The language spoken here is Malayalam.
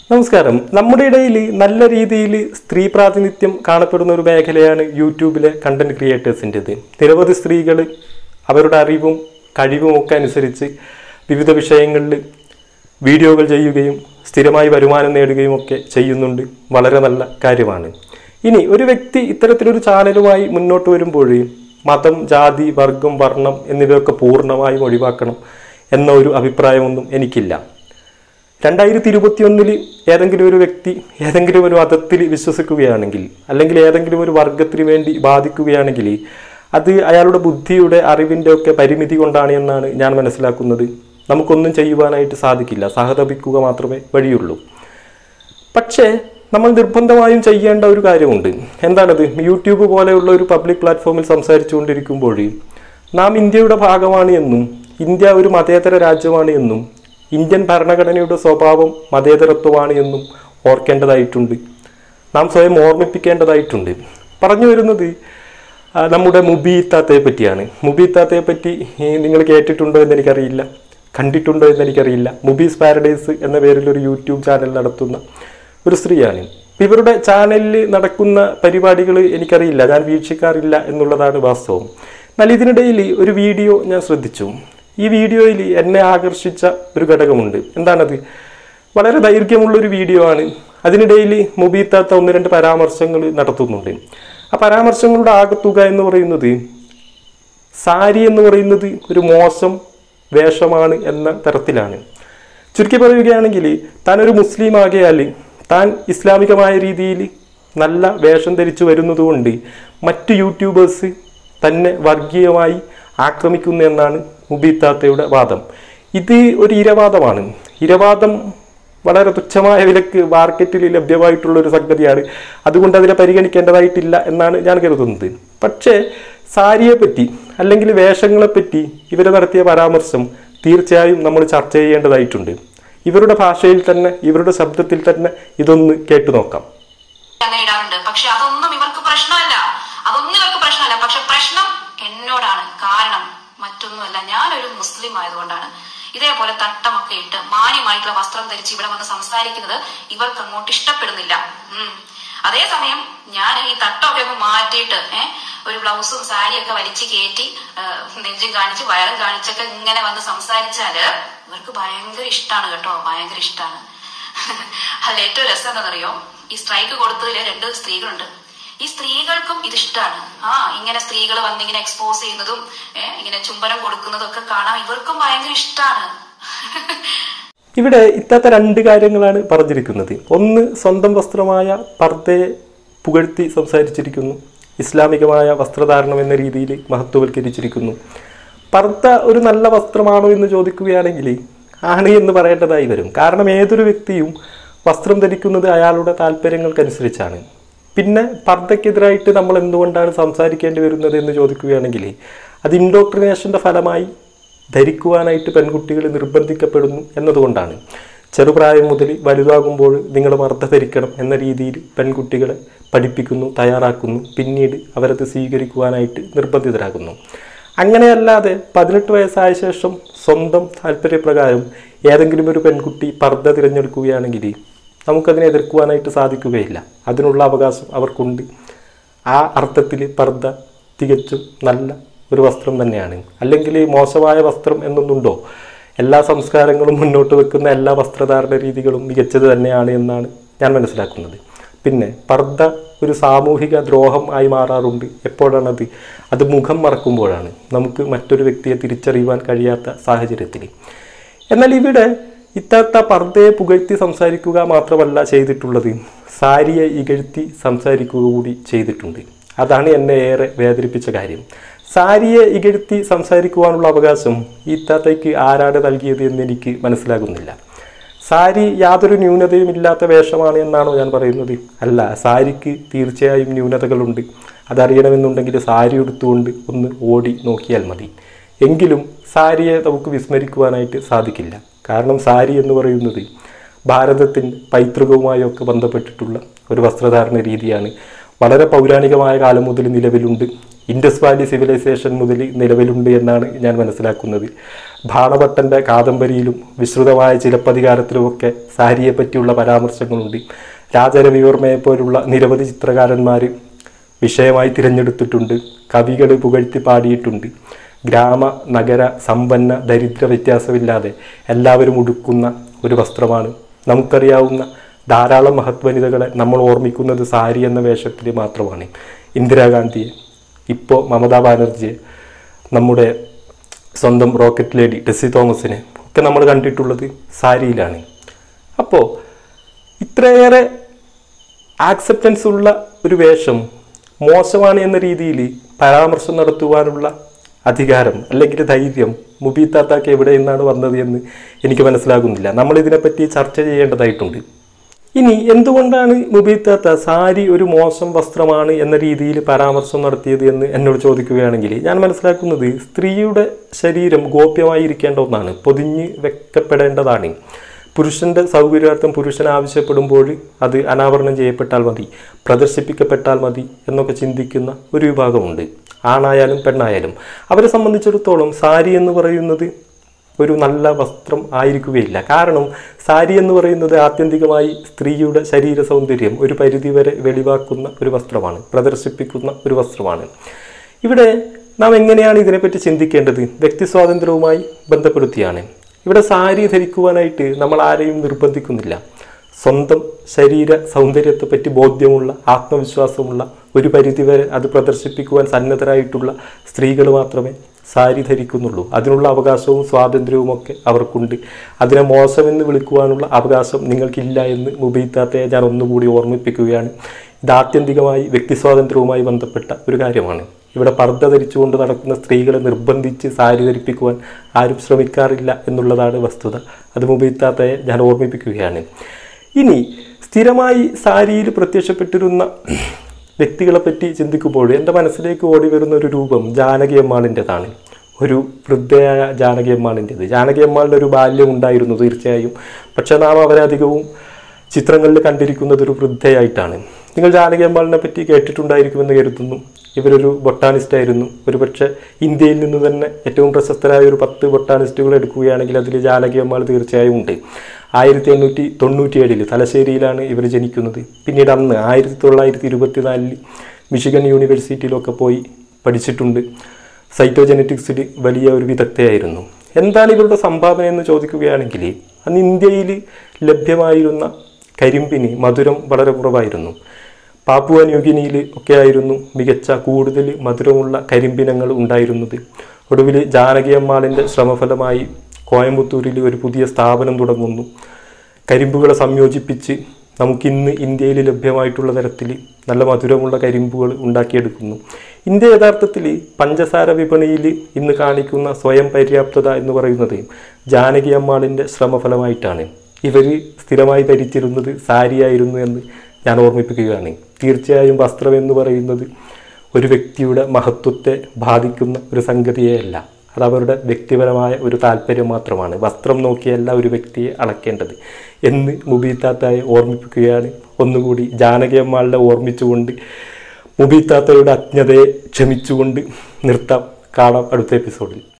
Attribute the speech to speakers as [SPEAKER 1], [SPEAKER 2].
[SPEAKER 1] നമസ്കാരം നമ്മുടെ ഇടയിൽ നല്ല രീതിയിൽ സ്ത്രീ പ്രാതിനിധ്യം കാണപ്പെടുന്ന ഒരു മേഖലയാണ് യൂട്യൂബിലെ കണ്ടന്റ് ക്രിയേറ്റേഴ്സിൻ്റെത് നിരവധി സ്ത്രീകൾ അവരുടെ അറിവും കഴിവും ഒക്കെ അനുസരിച്ച് വിവിധ വിഷയങ്ങളിൽ വീഡിയോകൾ ചെയ്യുകയും സ്ഥിരമായി വരുമാനം നേടുകയും ഒക്കെ ചെയ്യുന്നുണ്ട് വളരെ നല്ല കാര്യമാണ് ഇനി ഒരു വ്യക്തി ഇത്തരത്തിലൊരു ചാനലുമായി മുന്നോട്ട് വരുമ്പോൾ മതം ജാതി വർഗം വർണ്ണം എന്നിവയൊക്കെ പൂർണ്ണമായും ഒഴിവാക്കണം എന്ന ഒരു അഭിപ്രായമൊന്നും എനിക്കില്ല രണ്ടായിരത്തി ഇരുപത്തിയൊന്നിൽ ഏതെങ്കിലും ഒരു വ്യക്തി ഏതെങ്കിലും ഒരു മതത്തിൽ വിശ്വസിക്കുകയാണെങ്കിൽ അല്ലെങ്കിൽ ഏതെങ്കിലും ഒരു വർഗത്തിന് വേണ്ടി ബാധിക്കുകയാണെങ്കിൽ അത് അയാളുടെ ബുദ്ധിയുടെ അറിവിൻ്റെ ഒക്കെ പരിമിതി കൊണ്ടാണ് എന്നാണ് ഞാൻ മനസ്സിലാക്കുന്നത് നമുക്കൊന്നും ചെയ്യുവാനായിട്ട് സാധിക്കില്ല സഹതപിക്കുക മാത്രമേ വഴിയുള്ളൂ പക്ഷേ നമ്മൾ നിർബന്ധമായും ചെയ്യേണ്ട ഒരു കാര്യമുണ്ട് എന്താണത് യൂട്യൂബ് പോലെയുള്ള ഒരു പബ്ലിക് പ്ലാറ്റ്ഫോമിൽ സംസാരിച്ചുകൊണ്ടിരിക്കുമ്പോൾ നാം ഇന്ത്യയുടെ ഭാഗമാണ് എന്നും ഇന്ത്യ ഒരു മതേതര രാജ്യമാണ് എന്നും ഇന്ത്യൻ ഭരണഘടനയുടെ സ്വഭാവം മതേതരത്വമാണ് എന്നും ഓർക്കേണ്ടതായിട്ടുണ്ട് നാം സ്വയം ഓർമ്മിപ്പിക്കേണ്ടതായിട്ടുണ്ട് പറഞ്ഞു വരുന്നത് ആ, നമ്മുടെ മുബീത്താത്തയെ പറ്റിയാണ് മുബീത്താത്തയെ പറ്റി ഈ, നിങ്ങൾ കേട്ടിട്ടുണ്ടോ എന്ന് എനിക്കറിയില്ല കണ്ടിട്ടുണ്ടോ എന്ന് എനിക്കറിയില്ല മുബീസ് പാരഡൈസ് എന്ന പേരിൽ ഒരു യൂട്യൂബ് ചാനൽ നടത്തുന്ന ഒരു സ്ത്രീയാണ് ഇവരുടെ ചാനലിൽ നടക്കുന്ന പരിപാടികൾ എനിക്കറിയില്ല ഞാൻ വീക്ഷിക്കാറില്ല എന്നുള്ളതാണ് വാസ്തവം എന്നാൽ ഇതിനിടയിൽ ഒരു വീഡിയോ ഞാൻ ശ്രദ്ധിച്ചു ഈ വീഡിയോയിൽ എന്നെ ആകർഷിച്ച ഒരു ഘടകമുണ്ട് എന്താണത് വളരെ ദൈർഘ്യമുള്ള ഒരു വീഡിയോ ആണ് അതിനിടയിൽ മുബീത്താത്ത ഒന്ന് രണ്ട് പരാമർശങ്ങൾ നടത്തുന്നുണ്ട് ആ പരാമർശങ്ങളുടെ ആകത്തുക എന്ന് പറയുന്നത് സാരി എന്ന് പറയുന്നത് ഒരു മോശം വേഷമാണ് എന്ന തരത്തിലാണ് ചുരുക്കി പറയുകയാണെങ്കിൽ താൻ ഒരു മുസ്ലിം ആകയാൽ താൻ ഇസ്ലാമികമായ രീതിയിൽ നല്ല വേഷം ധരിച്ചു വരുന്നതുകൊണ്ട് മറ്റു യൂട്യൂബേഴ്സ് തന്നെ വർഗീയമായി ആക്രമിക്കുന്നു എന്നാണ് മുബീത്താത്തയുടെ വാദം ഇത് ഒരു ഇരവാദമാണ് ഇരവാദം വളരെ തുച്ഛമായ വിലക്ക് മാർക്കറ്റിൽ ലഭ്യമായിട്ടുള്ള ഒരു സംഗതിയാണ് അതുകൊണ്ട് അതിനെ പരിഗണിക്കേണ്ടതായിട്ടില്ല എന്നാണ് ഞാൻ കരുതുന്നത് പക്ഷേ സാരിയെ പറ്റി അല്ലെങ്കിൽ വേഷങ്ങളെ പറ്റി ഇവർ നടത്തിയ പരാമർശം തീർച്ചയായും നമ്മൾ ചർച്ച ചെയ്യേണ്ടതായിട്ടുണ്ട് ഇവരുടെ ഭാഷയിൽ തന്നെ ഇവരുടെ ശബ്ദത്തിൽ തന്നെ ഇതൊന്ന് കേട്ടു നോക്കാം
[SPEAKER 2] അങ്ങനെ ഇടാറുണ്ട് പക്ഷെ അതൊന്നും ഇവർക്ക് പ്രശ്നമല്ല അതൊന്നും ഇവർക്ക് പ്രശ്നമല്ല പക്ഷെ പ്രശ്നം എന്നോടാണ് കാരണം മറ്റൊന്നുമല്ല ഞാനൊരു മുസ്ലിം ആയതുകൊണ്ടാണ് ഇതേപോലെ തട്ടമൊക്കെ ഇട്ട് മാന്യമായിട്ടുള്ള വസ്ത്രം ധരിച്ച് ഇവിടെ വന്ന് സംസാരിക്കുന്നത് ഇവർക്ക് അങ്ങോട്ട് ഇഷ്ടപ്പെടുന്നില്ല ഉം. അതേസമയം ഞാൻ ഈ തട്ടമൊക്കെ ഒന്ന് മാറ്റിയിട്ട് ഏഹ് ഒരു ബ്ലൗസും സാരിയൊക്കെ വലിച്ചു കയറ്റി ആ, നെഞ്ചും കാണിച്ച് വയറും കാണിച്ചൊക്കെ ഇങ്ങനെ വന്ന് സംസാരിച്ചാല് ഇവർക്ക് ഭയങ്കര ഇഷ്ടമാണ് കേട്ടോ ഭയങ്കര ഇഷ്ടമാണ് അതിൽ ഏറ്റവും രസം എന്താണെന്നറിയോ ഈ സ്ട്രൈക്ക് കൊടുത്തതില് രണ്ട് സ്ത്രീകളുണ്ട് ഈ സ്ത്രീകൾക്കും ഇത് ഇഷ്ടമാണ് ആ ഇങ്ങനെ സ്ത്രീകൾ വന്നിങ്ങനെ എക്സ്പോസ് ചെയ്യുന്നതും ഏ, ഇങ്ങനെ ചുംബനം കൊടുക്കുന്നതും ഒക്കെ കാണാൻ ഇവർക്കും ഭയങ്കര ഇഷ്ടമാണ്
[SPEAKER 1] ഇവിടെ ഇത്തത്ത രണ്ട് കാര്യങ്ങളാണ് പറഞ്ഞിരിക്കുന്നത് ഒന്ന് സ്വന്തം വസ്ത്രമായ പർദ്ദയെ പുകഴ്ത്തി സംസാരിച്ചിരിക്കുന്നു ഇസ്ലാമികമായ വസ്ത്രധാരണം എന്ന രീതിയിൽ മഹത്വവൽക്കരിച്ചിരിക്കുന്നു പർദ്ദ ഒരു നല്ല വസ്ത്രമാണോ എന്ന് ചോദിക്കുകയാണെങ്കിൽ ആണ് എന്ന് പറയേണ്ടതായി വരും കാരണം ഏതൊരു വ്യക്തിയും വസ്ത്രം ധരിക്കുന്നത് അയാളുടെ താല്പര്യങ്ങൾക്കനുസരിച്ചാണ് പിന്നെ പർദ്ദയ്ക്കെതിരായിട്ട് നമ്മൾ എന്തുകൊണ്ടാണ് സംസാരിക്കേണ്ടി വരുന്നത് എന്ന് ചോദിക്കുകയാണെങ്കിൽ അത് ഇൻഡോക്ട്രിനേഷൻ്റെ ഫലമായി ധരിക്കുവാനായിട്ട് പെൺകുട്ടികൾ നിർബന്ധിക്കപ്പെടുന്നു എന്നതുകൊണ്ടാണ് ചെറുപ്രായം മുതൽ വലുതാകുമ്പോൾ നിങ്ങൾ മർദ്ദ ധരിക്കണം എന്ന രീതിയിൽ പെൺകുട്ടികളെ പഠിപ്പിക്കുന്നു തയ്യാറാക്കുന്നു പിന്നീട് അവരത് സ്വീകരിക്കുവാനായിട്ട് നിർബന്ധിതരാകുന്നു അങ്ങനെയല്ലാതെ പതിനെട്ട് വയസ്സായ ശേഷം സ്വന്തം താല്പര്യപ്രകാരം ഏതെങ്കിലും ഒരു പെൺകുട്ടി പർദ്ദ തിരഞ്ഞെടുക്കുകയാണെങ്കിൽ നമുക്കതിനെ എതിർക്കുവാനായിട്ട് സാധിക്കുകയില്ല അതിനുള്ള അവകാശം അവർക്കുണ്ട് ആ അർത്ഥത്തിൽ പർദ്ദ തികച്ചും നല്ല ഒരു വസ്ത്രം തന്നെയാണ് അല്ലെങ്കിൽ മോശമായ വസ്ത്രം എന്നൊന്നുണ്ടോ എല്ലാ സംസ്കാരങ്ങളും മുന്നോട്ട് വെക്കുന്ന എല്ലാ വസ്ത്രധാരണ രീതികളും മികച്ചത് തന്നെയാണ് എന്നാണ് ഞാൻ മനസ്സിലാക്കുന്നത് പിന്നെ പർദ്ദ ഒരു സാമൂഹിക ദ്രോഹം ആയി മാറാറുണ്ട് എപ്പോഴാണത് അത് മുഖം മറക്കുമ്പോഴാണ് നമുക്ക് മറ്റൊരു വ്യക്തിയെ തിരിച്ചറിയുവാൻ കഴിയാത്ത സാഹചര്യത്തിൽ എന്നാൽ ഇവിടെ ഇത്തത്ത പർദ്ദയെ പുകഴ്ത്തി സംസാരിക്കുക മാത്രമല്ല ചെയ്തിട്ടുള്ളത് സാരിയെ ഇകഴ്ത്തി സംസാരിക്കുക കൂടി ചെയ്തിട്ടുണ്ട് അതാണ് എന്നെ ഏറെ വേദനിപ്പിച്ച കാര്യം സാരിയെ ഇകഴ്ത്തി സംസാരിക്കുവാനുള്ള അവകാശം ഈ ഇത്താത്തയ്ക്ക് ആരാണ് നൽകിയത് എന്ന് എനിക്ക് മനസ്സിലാകുന്നില്ല സാരി യാതൊരു ന്യൂനതയും ഇല്ലാത്ത വേഷമാണ് എന്നാണോ ഞാൻ പറയുന്നത് അല്ല സാരിക്ക് തീർച്ചയായും ന്യൂനതകളുണ്ട് അതറിയണമെന്നുണ്ടെങ്കിൽ സാരി എടുത്തുകൊണ്ട് ഒന്ന് ഓടി നോക്കിയാൽ മതി എങ്കിലും സാരിയെ നമുക്ക് വിസ്മരിക്കുവാനായിട്ട് സാധിക്കില്ല കാരണം സാരി എന്ന് പറയുന്നത് ഭാരതത്തിൻ്റെ പൈതൃകവുമായൊക്കെ ബന്ധപ്പെട്ടിട്ടുള്ള ഒരു വസ്ത്രധാരണ രീതിയാണ് വളരെ പൗരാണികമായ കാലം മുതൽ നിലവിലുണ്ട് ഇൻഡസ് വാലി സിവിലൈസേഷൻ മുതൽ നിലവിലുണ്ട് എന്നാണ് ഞാൻ മനസ്സിലാക്കുന്നത് ഭാണഭട്ടൻ്റെ കാദംബരിയിലും വിശ്രുതമായ ചിലപ്പതികാരത്തിലുമൊക്കെ സാരിയെ പറ്റിയുള്ള പരാമർശങ്ങളുണ്ട് രാജരവിവർമ്മയെ പോലുള്ള നിരവധി ചിത്രകാരന്മാർ വിഷയമായി തിരഞ്ഞെടുത്തിട്ടുണ്ട് കവികൾ പുകഴ്ത്തി പാടിയിട്ടുണ്ട് ഗ്രാമ നഗര സമ്പന്ന ദരിദ്ര വ്യത്യാസമില്ലാതെ എല്ലാവരും ഉടുക്കുന്ന ഒരു വസ്ത്രമാണ് നമുക്കറിയാവുന്ന ധാരാളം മഹത്വനിതകളെ നമ്മൾ ഓർമ്മിക്കുന്നത് സാരി എന്ന വേഷത്തിൽ മാത്രമാണ് ഇന്ദിരാഗാന്ധിയെ ഇപ്പോൾ മമതാ ബാനർജിയെ നമ്മുടെ സ്വന്തം റോക്കറ്റ് ലേഡി ടെസ്സി തോമസിനെ ഒക്കെ നമ്മൾ കണ്ടിട്ടുള്ളത് സാരിയിലാണ് അപ്പോൾ ഇത്രയേറെ ആക്സെപ്റ്റൻസ് ഉള്ള ഒരു വേഷം മോശമാണ് എന്ന രീതിയിൽ പരാമർശം നടത്തുവാനുള്ള അധികാരം അല്ലെങ്കിൽ ധൈര്യം മുബീദ് താത്താക്ക് എവിടെ നിന്നാണ് വന്നത് എന്ന് എനിക്ക് മനസ്സിലാകുന്നില്ല നമ്മൾ ഇതിനെപ്പറ്റി ചർച്ച ചെയ്യേണ്ടതായിട്ടുണ്ട് ഇനി എന്തുകൊണ്ടാണ് മുബീദ് താത്ത സാരി ഒരു മോശം വസ്ത്രമാണ് എന്ന രീതിയിൽ പരാമർശം നടത്തിയത് എന്ന് എന്നോട് ചോദിക്കുകയാണെങ്കിൽ ഞാൻ മനസ്സിലാക്കുന്നത് സ്ത്രീയുടെ ശരീരം ഗോപ്യമായി ഇരിക്കേണ്ട ഒന്നാണ് പൊതിഞ്ഞ് വെക്കപ്പെടേണ്ടതാണ് പുരുഷന്റെ സൗകര്യാർത്ഥം പുരുഷൻ ആവശ്യപ്പെടുമ്പോൾ അത് അനാവരണം ചെയ്യപ്പെട്ടാൽ മതി പ്രദർശിപ്പിക്കപ്പെട്ടാൽ മതി എന്നൊക്കെ ചിന്തിക്കുന്ന ഒരു വിഭാഗമുണ്ട് ആണായാലും പെണ്ണായാലും അവരെ സംബന്ധിച്ചിടത്തോളം സാരി എന്ന് പറയുന്നത് ഒരു നല്ല വസ്ത്രം ആയിരിക്കുകയില്ല കാരണം സാരി എന്ന് പറയുന്നത് ആത്യന്തികമായി സ്ത്രീയുടെ ശരീര സൗന്ദര്യം ഒരു പരിധിവരെ വെളിവാക്കുന്ന ഒരു വസ്ത്രമാണ് പ്രദർശിപ്പിക്കുന്ന ഒരു വസ്ത്രമാണ് ഇവിടെ നാം എങ്ങനെയാണ് ഇതിനെപ്പറ്റി ചിന്തിക്കേണ്ടത് വ്യക്തി സ്വാതന്ത്ര്യവുമായി ബന്ധപ്പെടുത്തിയാണ് ഇവിടെ സാരി ധരിക്കുവാനായിട്ട് നമ്മൾ ആരെയും നിർബന്ധിക്കുന്നില്ല സ്വന്തം ശരീര സൗന്ദര്യത്തെപ്പറ്റി ബോധ്യമുള്ള ആത്മവിശ്വാസമുള്ള ഒരു പരിധിവരെ അത് പ്രദർശിപ്പിക്കുവാൻ സന്നദ്ധരായിട്ടുള്ള സ്ത്രീകൾ മാത്രമേ സാരി ധരിക്കുന്നുള്ളൂ അതിനുള്ള അവകാശവും സ്വാതന്ത്ര്യവും ഒക്കെ അവർക്കുണ്ട് അതിനെ മോശമെന്ന് വിളിക്കുവാനുള്ള അവകാശം നിങ്ങൾക്കില്ല എന്ന് മുബീത്താത്തയെ ഞാൻ ഒന്നുകൂടി ഓർമ്മിപ്പിക്കുകയാണ് ഇത് ആത്യന്തികമായി വ്യക്തി സ്വാതന്ത്ര്യവുമായി ബന്ധപ്പെട്ട ഒരു കാര്യമാണ് ഇവിടെ പർദ്ദ ധരിച്ചുകൊണ്ട് നടക്കുന്ന സ്ത്രീകളെ നിർബന്ധിച്ച് സാരി ധരിപ്പിക്കുവാൻ ആരും ശ്രമിക്കാറില്ല എന്നുള്ളതാണ് വസ്തുത അത് മുബീത്താത്തയെ ഞാൻ ഓർമ്മിപ്പിക്കുകയാണ് ഇനി സ്ഥിരമായി സാരിയിൽ പ്രത്യക്ഷപ്പെട്ടിരുന്ന വ്യക്തികളെ പറ്റി ചിന്തിക്കുമ്പോൾ എൻ്റെ മനസ്സിലേക്ക് ഓടി വരുന്ന ഒരു രൂപം ജാനകി അമ്മാളിൻ്റെതാണ് ഒരു വൃദ്ധയായ ജാനകി അമ്മാളിൻ്റെത് ജാനകി അമ്മാളുടെ ഒരു ബാല്യം ഉണ്ടായിരുന്നു തീർച്ചയായും പക്ഷെ നാം അവരെ അധികവും ചിത്രങ്ങളിൽ കണ്ടിരിക്കുന്നത് ഒരു വൃദ്ധയായിട്ടാണ് നിങ്ങൾ ജാനകി അമ്മാളിനെ പറ്റി കേട്ടിട്ടുണ്ടായിരിക്കുമെന്ന് കരുതുന്നു ഇവരൊരു ബൊട്ടാണിസ്റ്റ് ആയിരുന്നു ഒരുപക്ഷെ ഇന്ത്യയിൽ നിന്ന് തന്നെ ഏറ്റവും പ്രശസ്തരായ ഒരു പത്ത് ബൊട്ടാണിസ്റ്റുകൾ എടുക്കുകയാണെങ്കിൽ അതിൽ ജാനകി അമ്മാൾ തീർച്ചയായും ഉണ്ട് ആയിരത്തി എണ്ണൂറ്റി തൊണ്ണൂറ്റിയേഴിൽ തലശ്ശേരിയിലാണ് ഇവർ ജനിക്കുന്നത് പിന്നീട് അന്ന് ആയിരത്തി തൊള്ളായിരത്തി ഇരുപത്തിനാലിൽ മിഷിഗൺ യൂണിവേഴ്സിറ്റിയിലൊക്കെ പോയി പഠിച്ചിട്ടുണ്ട് സൈറ്റോജെനറ്റിക്സിൽ വലിയ ഒരു വിദഗ്ധയായിരുന്നു എന്താണ് ഇവരുടെ സംഭാവന എന്ന് ചോദിക്കുകയാണെങ്കിൽ അന്ന് ഇന്ത്യയിൽ ലഭ്യമായിരുന്ന കരിമ്പിന് മധുരം വളരെ കുറവായിരുന്നു പാപ്പുവ ന്യൂഗിനിയിൽ ഒക്കെ ആയിരുന്നു മികച്ച കൂടുതൽ മധുരമുള്ള കരിമ്പിനങ്ങൾ ഉണ്ടായിരുന്നത് ഒടുവിൽ ജാനകി അമ്മാളിൻ്റെ ശ്രമഫലമായി കോയമ്പത്തൂരിൽ ഒരു പുതിയ സ്ഥാപനം തുടങ്ങുന്നു കരിമ്പുകളെ സംയോജിപ്പിച്ച് നമുക്കിന്ന് ഇന്ത്യയിൽ ലഭ്യമായിട്ടുള്ള തരത്തിൽ നല്ല മധുരമുള്ള കരിമ്പുകൾ ഉണ്ടാക്കിയെടുക്കുന്നു ഇന്ത്യ യഥാർത്ഥത്തിൽ പഞ്ചസാര വിപണിയിൽ ഇന്ന് കാണിക്കുന്ന സ്വയം പര്യാപ്തത എന്ന് പറയുന്നത് ജാനകി അമ്മാളിൻ്റെ ശ്രമഫലമായിട്ടാണ് ഇവർ സ്ഥിരമായി ധരിച്ചിരുന്നത് സാരിയായിരുന്നു എന്ന് ഞാൻ ഓർമ്മിപ്പിക്കുകയാണ് തീർച്ചയായും വസ്ത്രം എന്ന് പറയുന്നത് ഒരു വ്യക്തിയുടെ മഹത്വത്തെ ബാധിക്കുന്ന ഒരു സംഗതിയല്ല അത് അവരുടെ വ്യക്തിപരമായ ഒരു താല്പര്യം മാത്രമാണ് വസ്ത്രം നോക്കിയല്ല ഒരു വ്യക്തിയെ അളക്കേണ്ടത് എന്ന് മുബീത്താത്തായെ ഓർമ്മിപ്പിക്കുകയാണ് ഒന്നുകൂടി ജാനകി അമ്മാളിനെ ഓർമ്മിച്ചുകൊണ്ട് മുബീത്താത്തയുടെ അജ്ഞതയെ ക്ഷമിച്ചുകൊണ്ട് നിർത്താം കാണാം അടുത്ത എപ്പിസോഡിൽ